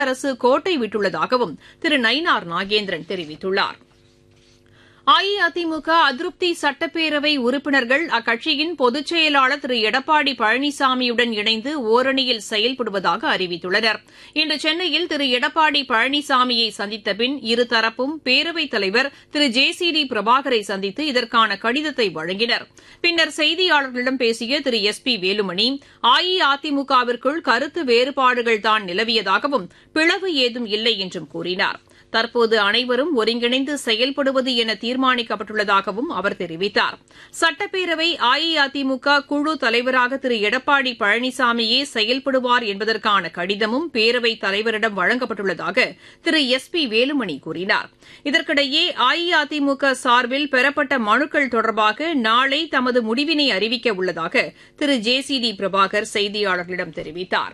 அரசு கோட்டை விட்டுள்ளதாகவும் திரு நயினார் நாகேந்திரன் தெரிவித்துள்ளார் அஇஅதிமுக அதிருப்தி சட்டப்பேரவை உறுப்பினர்கள் அக்கட்சியின் பொதுச் செயலாளர் திரு எடப்பாடி பழனிசாமியுடன் இணைந்து ஓரணியில் செயல்படுவதாக அறிவித்துள்ளனர் இன்று சென்னையில் திரு எடப்பாடி பழனிசாமியை சந்தித்த பின் இருதரப்பும் பேரவைத் தலைவர் திரு ஜே சி டி பிரபாகரை சந்தித்து இதற்கான கடிதத்தை வழங்கினர் பின்னர் செய்தியாளர்களிடம் பேசிய திரு எஸ் பி வேலுமணி அஇஅதிமுகவிற்குள் கருத்து வேறுபாடுகள்தான் நிலவியதாகவும் பிளவு ஏதும் இல்லை என்றும் கூறினார் தற்போது அனைவரும் ஒருங்கிணைந்து செயல்படுவது என தீர்மானிக்கப்பட்டுள்ளதாகவும் அவர் தெரிவித்தார் சட்டப்பேரவை அஇஅதிமுக குழு தலைவராக திரு எடப்பாடி பழனிசாமியே செயல்படுவார் என்பதற்கான கடிதமும் பேரவைத் தலைவரிடம் வழங்கப்பட்டுள்ளதாக திரு எஸ் பி வேலுமணி கூறினார் இதற்கிடையே அஇஅதிமுக சார்பில் பெறப்பட்ட மனுக்கள் தொடர்பாக நாளை தமது முடிவினை அறிவிக்க உள்ளதாக Thiru J C D Prabhakar செய்தியாளர்களிடம் தெரிவித்தாா்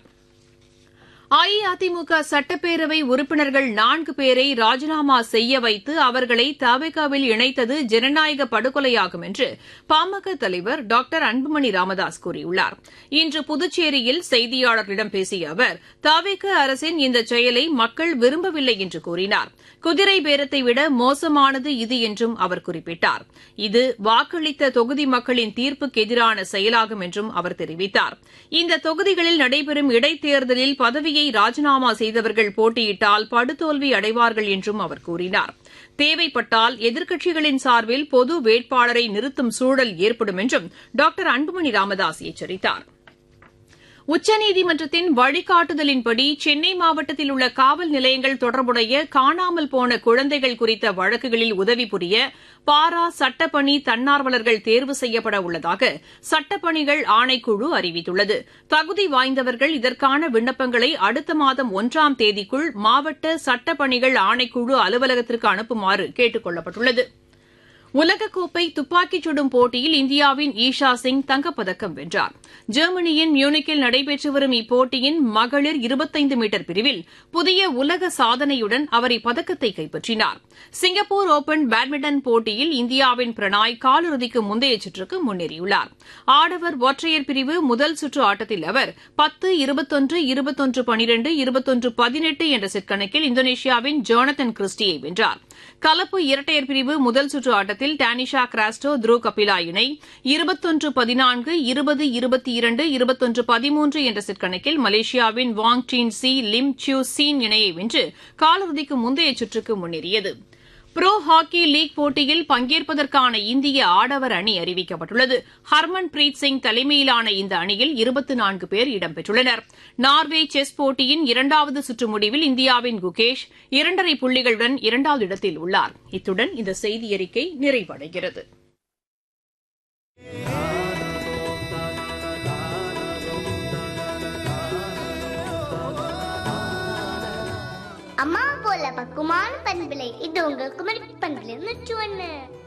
அஇஅதிமுக சட்டப்பேரவை உறுப்பினர்கள் நான்கு பேரை ராஜினாமா செய்ய வைத்து அவர்களை தவிகவில் இணைத்தது ஜனநாயக படுகொலையாகும் என்று பாமக தலைவர் டாக்டர் அன்புமணி ராமதாஸ் கூறியுள்ளார் இன்று புதுச்சேரியில் செய்தியாளர்களிடம் பேசிய அவர் தவிக அரசின் இந்த செயலை மக்கள் விரும்பவில்லை என்று கூறினார் குதிரை பேரத்தை விட மோசமானது இது என்றும் அவர் குறிப்பிட்டார் இது வாக்களித்த தொகுதி மக்களின் தீர்ப்புக்கு எதிரான செயலாகும் என்றும் அவர் தெரிவித்தார் இந்த தொகுதிகளில் நடைபெறும் இடைத்தேர்தலில் பதவியை ராஜினாமா செய்தவர்கள் போட்டியிட்டால் படுதோல்வி அடைவார்கள் என்றும் அவர் கூறினார் தேவைப்பட்டால் எதிர்க்கட்சிகளின் சார்பில் பொது வேட்பாளரை நிறுத்தும் சூழல் ஏற்படும் என்றும் டாக்டர் அன்புமணி ராமதாஸ் எச்சரித்தாா் உச்சநீதிமன்றத்தின் வழிகாட்டுதலின்படி சென்னை மாவட்டத்தில் உள்ள காவல் நிலையங்கள் தொடர்புடைய காணாமல் போன குழந்தைகள் குறித்த வழக்குகளில் உதவி புரிய பாரா சட்டப்பணி தன்னார்வலர்கள் தேர்வு செய்யப்பட உள்ளதாக சட்டப்பணிகள் ஆணைக்குழு அறிவித்துள்ளது தகுதி வாய்ந்தவர்கள் இதற்கான விண்ணப்பங்களை அடுத்த மாதம் ஒன்றாம் தேதிக்குள் மாவட்ட சட்டப்பணிகள் ஆணைக்குழு அலுவலகத்திற்கு அனுப்புமாறு கேட்டுக் கொள்ளப்பட்டுள்ளது உலகக்கோப்பை துப்பாக்கிச் சுடும் போட்டியில் இந்தியாவின் ஈஷா சிங் தங்கப்பதக்கம் வென்றார் ஜெர்மனியின் மியூனிக்கில் நடைபெற்று வரும் இப்போட்டியின் மகளிர் இருபத்தைந்து மீட்டர் பிரிவில் புதிய உலக சாதனையுடன் அவர் இப்பதக்கத்தை கைப்பற்றினார் சிங்கப்பூர் ஓபன் பேட்மிண்டன் போட்டியில் இந்தியாவின் பிரணாய் காலிறுதிக்கு முந்தைய சுற்றுக்கு முன்னேறியுள்ளார் ஆடவர் ஒற்றையர் பிரிவு முதல் சுற்று ஆட்டத்தில் அவர் பத்து இருபத்தொன்று இருபத்தொன்று பனிரெண்டு இருபத்தொன்று பதினெட்டு என்ற செட் கணக்கில் இந்தோனேஷியாவின் ஜோனத்தன் கிறிஸ்டியை வென்றார் கலப்பு இரட்டையர் பிரிவு முதல் சுற்று ஆட்டத்தில் டானிஷா கிராஸ்டோ த்ரூ கபிலா இணை இருபத்தொன்று பதினான்கு இருபது இருபத்தி இரண்டு இருபத்தொன்று பதிமூன்று என்ற செட் கணக்கில் மலேசியாவின் Wong Tien Ci Lim Chiew Sien இணையை வென்று காலிறுதிக்கு முந்தைய சுற்றுக்கு முன்னேறியது புரோ ஹாக்கி லீக் போட்டியில் பங்கேற்பதற்கான இந்திய ஆடவர் அணி அறிவிக்கப்பட்டுள்ளது ஹர்மன் பிரீத் சிங் தலைமையிலான இந்த அணியில் இருபத்தி நான்கு பேர் இடம்பெற்றுள்ளனர் நார்வே செஸ் போட்டியின் இரண்டாவது சுற்று முடிவில் இந்தியாவின் குகேஷ் இரண்டரை புள்ளிகளுடன் இரண்டாவது இடத்தில் உள்ளார் இத்துடன் இந்த செய்தியறிக்கை நிறைவடைகிறது அம்மா போல பக்குவமான பண்பிலை இது உங்கள் குமரி பண்பிலை நூற்று ஒண்ணு